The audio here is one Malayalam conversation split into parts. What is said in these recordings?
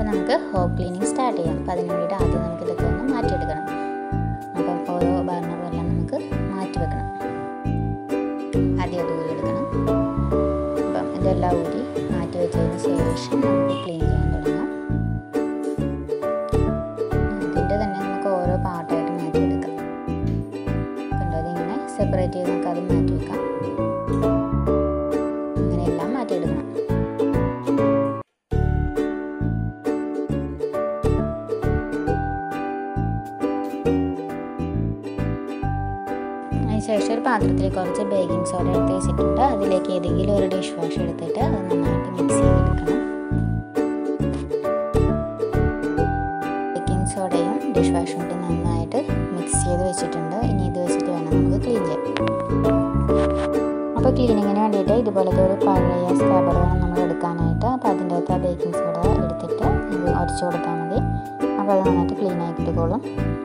നമുക്ക് ഹോപ്പ് ക്ലീനിങ് സ്റ്റാർട്ട് ചെയ്യാം അപ്പോൾ അതിന് വേണ്ടിയിട്ട് ആദ്യം നമുക്ക് ഇതൊക്കെ ഒന്ന് മാറ്റിയെടുക്കണം അപ്പം ഓരോ ബർണറും എല്ലാം നമുക്ക് മാറ്റി വെക്കണം ആദ്യം അത് ഊരി എടുക്കണം അപ്പം ഇതെല്ലാം ഊരി മാറ്റി വെച്ചതിന് ശേഷം നമുക്ക് ക്ലീൻ ചെയ്യാൻ തുടങ്ങാം ഇതിൻ്റെ തന്നെ നമുക്ക് ഓരോ പാർട്ടായിട്ട് മാറ്റിയെടുക്കാം കണ്ടോ അതിങ്ങനെ സെപ്പറേറ്റ് ചെയ്ത് നമുക്ക് അത് മാറ്റി വെക്കാം ഇങ്ങനെ എല്ലാം മാറ്റിയെടുക്കണം അതിനുശേഷം ഒരു പാത്രത്തിൽ കുറച്ച് ബേക്കിംഗ് സോഡ എടുത്ത് വെച്ചിട്ടുണ്ട് അതിലേക്ക് ഏതെങ്കിലും ഒരു ഡിഷ് വാഷ് എടുത്തിട്ട് അത് നന്നായിട്ട് മിക്സ് ചെയ്തെടുക്കണം ബേക്കിംഗ് സോഡയും ഡിഷ് വാഷും കൂടി നന്നായിട്ട് മിക്സ് ചെയ്ത് വെച്ചിട്ടുണ്ട് ഇനി ഇത് വെച്ചിട്ട് വേണം നമുക്ക് ക്ലീൻ ചെയ്യാൻ അപ്പോൾ ക്ലീനിങ്ങിന് വേണ്ടിയിട്ട് ഇതുപോലത്തെ ഒരു പഴയ സ്ക്രബർ വേണം നമ്മൾ എടുക്കാനായിട്ട് അപ്പോൾ അതിൻ്റെ അകത്ത് ആ ബേക്കിംഗ് സോഡ എടുത്തിട്ട് ഇത് ഉരച്ചു കൊടുത്താൽ മതി അപ്പോൾ അത് നന്നായിട്ട് ക്ലീൻ ആയി കിട്ടിക്കോളും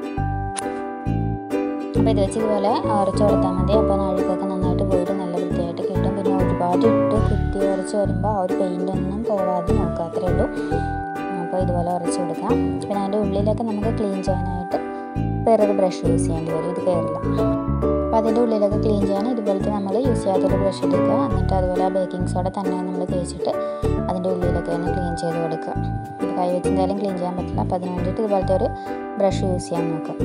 അപ്പോൾ ഇത് വെച്ച് ഇതുപോലെ ഉരച്ച് കൊടുത്താൽ മതി അപ്പോൾ അഴുക്കൊക്കെ നന്നായിട്ട് പോയിട്ട് നല്ല വൃത്തിയായിട്ട് കിട്ടും പിന്നെ ഒരുപാട് ഇട്ട് കുത്തി ഉരച്ച് വരുമ്പോൾ ആ ഒരു പെയിൻ്റ് ഒന്നും പോവാതെ നോക്കുക അത്രേ ഉള്ളൂ അപ്പോൾ ഇതുപോലെ ഉരച്ച് കൊടുക്കാം പിന്നെ അതിൻ്റെ ഉള്ളിലൊക്കെ നമുക്ക് ക്ലീൻ ചെയ്യാനായിട്ട് വേറൊരു ബ്രഷ് യൂസ് ചെയ്യേണ്ടി വരും ഇത് കയറില്ല അപ്പോൾ അതിൻ്റെ ഉള്ളിലൊക്കെ ക്ലീൻ ചെയ്യാൻ ഇതുപോലത്തെ നമ്മൾ യൂസ് ചെയ്യാത്തൊരു ബ്രഷ് എടുക്കുക എന്നിട്ട് അതുപോലെ ആ ബേക്കിംഗ് സോഡ തന്നെ നമ്മൾ തേച്ചിട്ട് അതിൻ്റെ ഉള്ളിലൊക്കെ തന്നെ ക്ലീൻ ചെയ്ത് കൊടുക്കുക ഇപ്പോൾ കൈ വെച്ച് എന്തായാലും ക്ലീൻ ചെയ്യാൻ പറ്റില്ല അപ്പോൾ അതിന് വേണ്ടിയിട്ട് ഇതുപോലത്തെ ഒരു ബ്രഷ് യൂസ് ചെയ്യാൻ നോക്കുക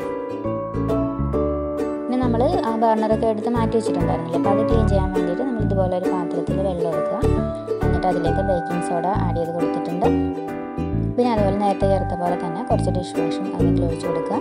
പിന്നെ നമ്മൾ ആ ബർണറൊക്കെ എടുത്ത് മാറ്റി വെച്ചിട്ടുണ്ടായിരുന്നില്ല അപ്പോൾ അത് ക്ലീൻ ചെയ്യാൻ വേണ്ടിയിട്ട് നമ്മൾ ഇതുപോലെ ഒരു പാത്രത്തിൽ വെള്ളം എടുക്കുക എന്നിട്ട് അതിലേക്ക് ബേക്കിംഗ് സോഡ ആഡ് ചെയ്ത് കൊടുത്തിട്ടുണ്ട് പിന്നെ അതുപോലെ നേരത്തെ ചേർത്ത പോലെ തന്നെ കുറച്ച് ഡിഷ് വാഷും അതിലേക്ക് ഒഴിച്ച് കൊടുക്കുക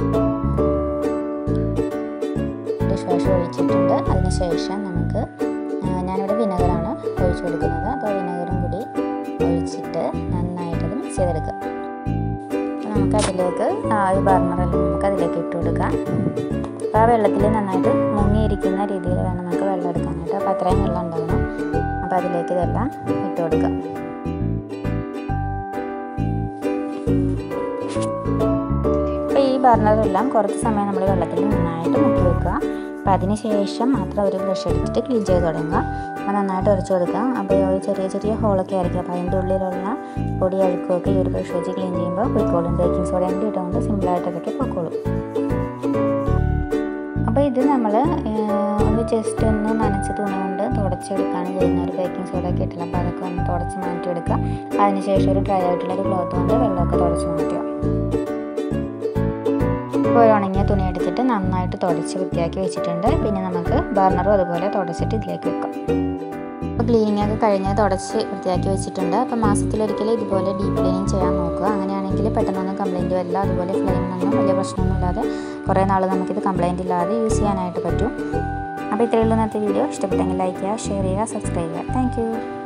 ഡിഷ് വാഷ് ഒഴിച്ചിട്ടുണ്ട് അതിന് ശേഷം നമുക്ക് ഞാനിവിടെ വിനെഗറാണ് ഒഴിച്ച് കൊടുക്കുന്നത് അപ്പോൾ വിനെഗറും കൂടി ഒഴിച്ചിട്ട് നന്നായിട്ടത് മിക്സ് ചെയ്തെടുക്കുക അപ്പോൾ നമുക്ക് അതിലേക്ക് ആ ഒരു ബർണറെല്ലാം നമുക്ക് അതിലേക്ക് ഇട്ട് കൊടുക്കാം അപ്പോൾ ആ വെള്ളത്തിൽ നന്നായിട്ട് മുങ്ങിയിരിക്കുന്ന രീതിയിൽ വേണം നമുക്ക് വെള്ളം എടുക്കാനായിട്ട് അപ്പോൾ അത്രയും വെള്ളം ഉണ്ടാവണം അപ്പോൾ അതിലേക്ക് ഇതെല്ലാം ഇട്ട് കൊടുക്കാം അപ്പോൾ ഈ ബർണറെല്ലാം കുറച്ച് സമയം നമ്മൾ വെള്ളത്തിൽ നന്നായിട്ട് മുക്കി വെക്കുക അപ്പോൾ അതിന് ശേഷം മാത്രം ഒരു ബ്രഷ് എടുത്തിട്ട് ക്ലീൻ ചെയ്ത് തുടങ്ങുക അപ്പോൾ നന്നായിട്ട് ഉരച്ച് കൊടുക്കുക അപ്പോൾ ഈ ചെറിയ ചെറിയ ഹോളൊക്കെ ആയിരിക്കും അപ്പോൾ അതിൻ്റെ ഉള്ളിലുള്ള പൊടി അഴുക്കൊക്കെ ഈ ഒരു ബ്രഷ് വെച്ച് ക്ലീൻ ചെയ്യുമ്പോൾ പൊയ്ക്കോളും ബേക്കിംഗ് സോഡ കൂടി ഇട്ടുകൊണ്ട് സിമ്പിളായിട്ട് അതൊക്കെ പൊക്കോളും അപ്പോൾ ഇത് നമ്മൾ ഒന്ന് ജസ്റ്റ് ഒന്ന് നനച്ച തുണി കൊണ്ട് തുടച്ചെടുക്കുകയാണ് ചെയ്യുന്നത് ഒരു ബേക്കിംഗ് സോഡ ഒക്കെ ഇട്ടില്ല അപ്പോൾ അതൊക്കെ ഒന്ന് തുടച്ച് മാറ്റിയെടുക്കുക അതിനുശേഷം ഒരു ഡ്രൈ ആയിട്ടുള്ള ഒരു ക്ലോത്ത് കൊണ്ട് വെള്ളമൊക്കെ തുടച്ച് മാറ്റുക ഇപ്പോൾ ഒരു ഉണങ്ങിയ തുണി എടുത്തിട്ട് നന്നായിട്ട് തുടച്ച് വൃത്തിയാക്കി വെച്ചിട്ടുണ്ട് പിന്നെ നമുക്ക് ബർണറും അതുപോലെ തുടച്ചിട്ട് ഇതിലേക്ക് വെക്കാം അപ്പോൾ ക്ലീനിങ് ഒക്കെ കഴിഞ്ഞ് തുടച്ച് വൃത്തിയാക്കി വെച്ചിട്ടുണ്ട് അപ്പോൾ മാസത്തിലൊരിക്കൽ ഇതുപോലെ ഡീപ്പ് ക്ലീനിങ് ചെയ്യാൻ നോക്കുക അങ്ങനെയാണെങ്കിൽ പെട്ടെന്നൊന്നും കംപ്ലയിൻറ്റ് വരില്ല അതുപോലെ ഫ്ലെയിമൊന്നും വലിയ പ്രശ്നമൊന്നും ഇല്ലാതെ കുറേ നാൾ നമുക്കിത് കംപ്ലയിൻറ്റ് ഇല്ലാതെ യൂസ് ചെയ്യാനായിട്ട് പറ്റും അപ്പോൾ ഇത്രയുള്ള ഇന്നത്തെ വീഡിയോ ഇഷ്ടപ്പെട്ടെങ്കിൽ ലൈക്ക് ചെയ്യുക ഷെയർ ചെയ്യുക സബ്സ്ക്രൈബ് ചെയ്യുക താങ്ക്